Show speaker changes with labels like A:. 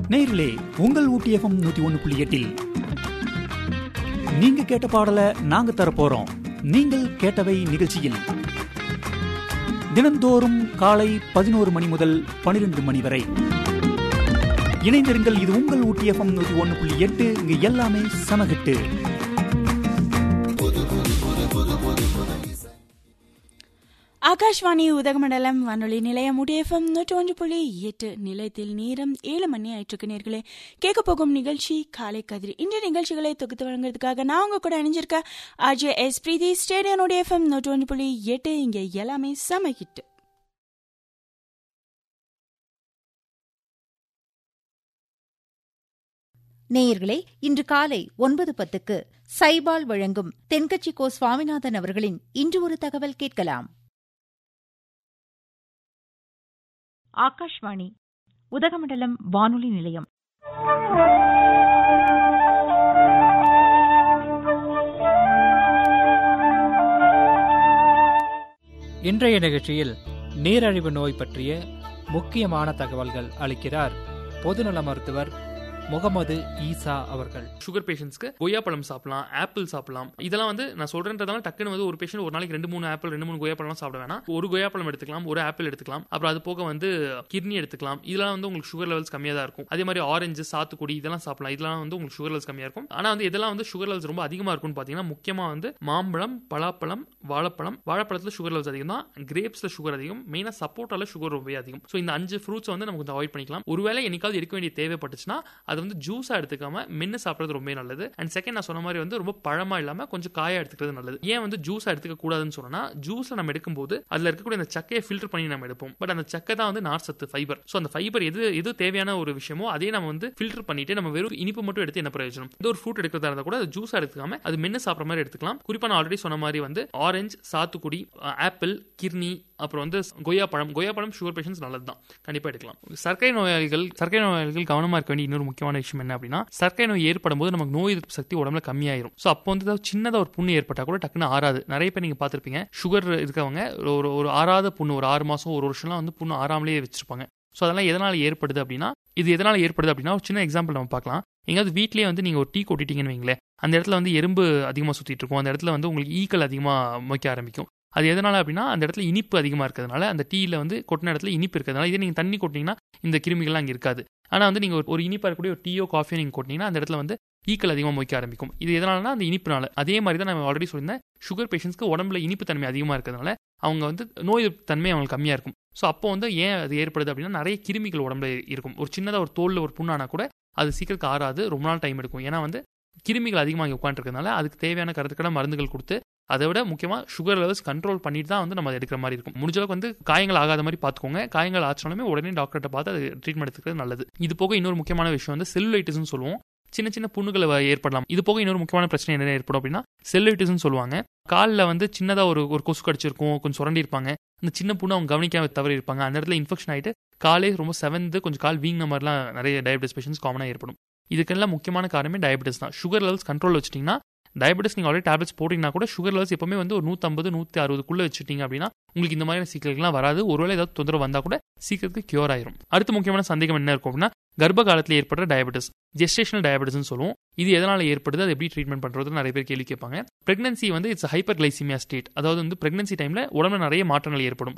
A: நேயர்களே உங்கள் ஊட்டி எஃப்எம் நூத்தி ஒன்று புள்ளி எட்டில் நீங்க கேட்ட பாடலை நாங்க தரப்போறோம் நீங்கள் கேட்டவை நிகழ்ச்சியில் தினந்தோறும் காலை பதினோரு மணி முதல் பனிரெண்டு மணி வரை இணைந்திருங்கள் இது உங்கள் ஊட்டி எஃப்எம் நூத்தி ஒன்று புள்ளி எட்டு இங்க எல்லாமே சமகட்டு
B: ஆகாஷ்வாணி உதகமண்டலம் வானொலி நிலையம் உடையஃபம் நூற்றி ஒன்று புள்ளி எட்டு நிலையத்தில் நேரம் ஏழு மணி ஆயிற்றுக்கு நேர்களே கேட்க போகும் நிகழ்ச்சி காலை கதிரி இந்த நிகழ்ச்சிகளை தொகுத்து வழங்குறதுக்காக நான் உங்க கூட இணைஞ்சிருக்கேன் ஆர்ஜே எஸ் பிரீதி ஸ்டேடியனுடைய எஃப்எம் நூற்றி ஒன்று புள்ளி எட்டு இங்க எல்லாமே செம ஹிட்
C: நேயர்களே இன்று காலை ஒன்பது பத்துக்கு சைபால் வழங்கும் தென்கட்சி கோ சுவாமிநாதன் அவர்களின் இன்று ஒரு தகவல் கேட்கலாம் ஆகாஷ்வாணி உதகமண்டலம் வானொலி நிலையம்
D: இன்றைய நிகழ்ச்சியில் நீரழிவு நோய் பற்றிய முக்கியமான தகவல்கள் அளிக்கிறார் பொதுநல மருத்துவர் முகமது ஈசா அவர்கள்
E: சுகர் பேஷண்ட்ஸ்க்கு கொய்யா பழம் சாப்பிடலாம் ஆப்பிள் சாப்பிடலாம் இதெல்லாம் வந்து நான் சொல்றேன்றதால டக்குன்னு வந்து ஒரு பேஷண்ட் ஒரு நாளைக்கு ரெண்டு மூணு ஆப்பிள் ரெண்டு மூணு கொய்யா பழம் சாப்பிட வேணாம் ஒரு கொய்யா பழம் எடுத்துக்கலாம் ஒரு ஆப்பிள் எடுத்துக்கலாம் அப்புறம் அது போக வந்து கிட்னி எடுத்துக்கலாம் இதெல்லாம் வந்து உங்களுக்கு சுகர் லெவல்ஸ் கம்மியாக தான் இருக்கும் அதே மாதிரி ஆரஞ்சு சாத்துக்குடி இதெல்லாம் சாப்பிடலாம் இதெல்லாம் வந்து உங்களுக்கு சுகர் லெவல்ஸ் கம்மியாக இருக்கும் ஆனால் வந்து இதெல்லாம் வந்து சுகர் லெவல்ஸ் ரொம்ப அதிகமாக இருக்கும்னு பார்த்தீங்கன்னா முக்கியமாக வந்து மாம்பழம் பலாப்பழம் வாழைப்பழம் வாழைப்பழத்தில் சுகர் லெவல்ஸ் அதிகம் தான் கிரேப்ஸில் சுகர் அதிகம் மெயினாக சப்போட்டால சுகர் ரொம்ப அதிகம் ஸோ இந்த அஞ்சு ஃப்ரூட்ஸ் வந்து நமக்கு அவாய்ட் பண்ணிக்கலாம் ஒருவேளை என்னைக்காவது எடுக்க வேண்டிய தேவைப்பட்டுச்சுன்னா அது வந்து ஜூஸாக எடுத்துக்காம மென்று சாப்பிட்றது ரொம்ப நல்லது அண்ட் செகண்ட் நான் சொன்ன மாதிரி வந்து ரொம்ப பழமா இல்லாமல் கொஞ்சம் காயா எடுத்துக்கிறது நல்லது ஏன் வந்து ஜூஸாக எடுத்துக்க கூடாதுன்னு சொன்னா ஜூஸில் நம்ம எடுக்கும்போது அதில் இருக்கக்கூடிய அந்த சக்கையை ஃபில்டர் பண்ணி நம்ம எடுப்போம் பட் அந்த சக்கை தான் வந்து நார் சத்து ஃபைபர் ஸோ அந்த ஃபைபர் எது எது தேவையான ஒரு விஷயமோ அதே நம்ம வந்து ஃபில்டர் பண்ணிட்டு நம்ம வெறும் இனிப்பு மட்டும் எடுத்து என்ன பிரயோஜனம் இந்த ஒரு ஃப்ரூட் எடுக்கிறதா இருந்தால் கூட அது ஜூஸாக எடுத்துக்காம அது மென்று சாப்பிட்ற மாதிரி எடுத்துக்கலாம் குறிப்பாக நான் ஆல்ரெடி சொன்ன மாதிரி வந்து ஆரஞ்சு சாத்துக்குடி ஆப்பிள் கிர்னி அப்புறம் வந்து கொய்யா பழம் கொய்யா பழம் சுகர் பேஷன்ஸ் நல்லது தான் கண்டிப்பாக எடுக்கலாம் சர்க்கரை நோயாளிகள் சர்க்கரை நோயாளிகள் கவனமாக இருக்க வேண்டிய இன்னொரு முக்கியமான விஷயம் என்ன அப்படின்னா சர்க்கரை நோய் ஏற்படும் போது நமக்கு நோய் எதிர்ப்பு சக்தி உடம்புல கம்மியாயிரும் ஸோ அப்போ வந்து சின்னதாக ஒரு புண்ணு ஏற்பட்டால் கூட டக்குன்னு ஆறாது நிறைய பேர் நீங்கள் பார்த்துருப்பீங்க சுகர் இருக்கவங்க ஒரு ஒரு ஆறாத புண்ணு ஒரு ஆறு மாதம் ஒரு வருஷம்லாம் வந்து புண்ணு ஆறாமலேயே வச்சிருப்பாங்க ஸோ அதெல்லாம் எதனால் ஏற்படுது அப்படின்னா இது எதனால் ஏற்படுது அப்படின்னா ஒரு சின்ன எக்ஸாம்பிள் நம்ம பார்க்கலாம் எங்கேயாவது வீட்லேயே வந்து நீங்கள் ஒரு டீ கொட்டிட்டீங்கன்னு வைங்களேன் அந்த இடத்துல வந்து எறும்பு அதிகமாக சுற்றிட்டு இருக்கும் அந்த இடத்துல வந்து உங்களுக்கு ஈக்கள் அதிகமாக மொய்க்க ஆரம்பிக்கும் அது எதனால் அப்படின்னா அந்த இடத்துல இனிப்பு அதிகமாக இருக்கிறதுனால அந்த டீயில் வந்து கொட்டின இடத்துல இனிப்பு இருக்கிறதுனால இதே நீங்கள் தண்ணி கொட்டினீங்கன்னா இந்த கிருமிகள்லாம் அங்கே இருக்காது ஆனால் வந்து நீங்கள் ஒரு இனிப்பாக இருக்கக்கூடிய ஒரு டீயோ காஃபியோ நீங்கள் கொட்டினீங்கன்னா அந்த இடத்துல வந்து ஈக்கள் அதிகமாக மொய்க்க ஆரம்பிக்கும் இது எதனாலனா அந்த இனிப்புனால அதே மாதிரி தான் நான் ஆல்ரெடி சொல்லியிருந்தேன் சுகர் பேஷண்ட்ஸ்க்கு உடம்புல இனிப்பு தன்மை அதிகமாக இருக்கிறதுனால அவங்க வந்து நோய் தன்மை அவங்களுக்கு கம்மியாக இருக்கும் ஸோ அப்போ வந்து ஏன் அது ஏற்படுது அப்படின்னா நிறைய கிருமிகள் உடம்புல இருக்கும் ஒரு சின்னதாக ஒரு தோலில் ஒரு புண்ணானா கூட அது சீக்கிரத்துக்கு ஆறாது ரொம்ப நாள் டைம் எடுக்கும் ஏன்னா வந்து கிருமிகள் அதிகமாக உட்காந்துருக்கனால அதுக்கு தேவையான கருத்துக்களை மருந்துகள் கொடுத்து அதை விட முக்கியமாக சுகர் லெவல்ஸ் கண்ட்ரோல் பண்ணிட்டு தான் வந்து நம்ம அதை எடுக்கிற மாதிரி இருக்கும் முடிஞ்ச அளவுக்கு வந்து காயங்கள் ஆகாத மாதிரி பார்த்துக்கோங்க காயங்கள் ஆச்சாலுமே உடனே டாக்டர்கிட்ட பார்த்து அது ட்ரீட்மெண்ட் எடுத்துக்கிறது நல்லது இது போக இன்னொரு முக்கியமான விஷயம் வந்து செல்லுலைட்டிஸ்னு சொல்லுவோம் சின்ன சின்ன புண்ணுகளை ஏற்படலாம் இது போக இன்னொரு முக்கியமான பிரச்சனை என்ன ஏற்படும் அப்படின்னா செல்லுலைட்டிஸ்னு சொல்லுவாங்க காலில் வந்து சின்னதாக ஒரு ஒரு கொசு கடிச்சிருக்கும் கொஞ்சம் சுரண்டி இருப்பாங்க அந்த சின்ன புண்ணு அவங்க கவனிக்காம தவறி இருப்பாங்க அந்த இடத்துல இன்ஃபெக்ஷன் ஆகிட்டு காலே ரொம்ப செவந்து கொஞ்சம் கால் வீங்கின மாதிரிலாம் நிறைய டயபிட்டிஸ் பேஷன்ஸ் காமனாக ஏற்படும் இதுக்கெல்லாம் முக்கியமான காரணமே டயபிட்டிஸ் தான் சுகர் லெவல்ஸ் கண்ட்ரோல் வச்சிட்டிங்கன்னா டயபெட்டிஸ் நீங்கள் ஆல்ரெடி டேப்லெட்ஸ் போட்டிங்கன்னா கூட சுகர் லெவல்ஸ் எப்பவுமே வந்து ஒரு நூற்றம்பது நூற்றி அறுபதுக்குள்ளே வச்சுட்டீங்க அப்படின்னா உங்களுக்கு இந்த மாதிரியான சீக்கிரங்கள்லாம் வராது ஒருவேளை ஏதாவது தொந்தரவு வந்தால் கூட சீக்கிரத்துக்கு கியூர் ஆயிரும் அடுத்த முக்கியமான சந்தேகம் என்ன இருக்கும் அப்படின்னா கர்ப்ப காலத்தில் ஏற்படுற டயபெட்டிஸ் ஜெஸ்டேஷனல் டயபெட்டிஸ்னு சொல்லுவோம் இது எதனால் ஏற்படுது அது எப்படி ட்ரீட்மெண்ட் பண்ணுறது நிறைய பேர் கேள்வி கேட்பாங்க பிரெக்னன்சி வந்து இட்ஸ் ஹைப்பர் கிளைசிமியா ஸ்டேட் அதாவது வந்து பிரெக்னன்சி டைமில் உடம்புல நிறைய மாற்றங்கள் ஏற்படும்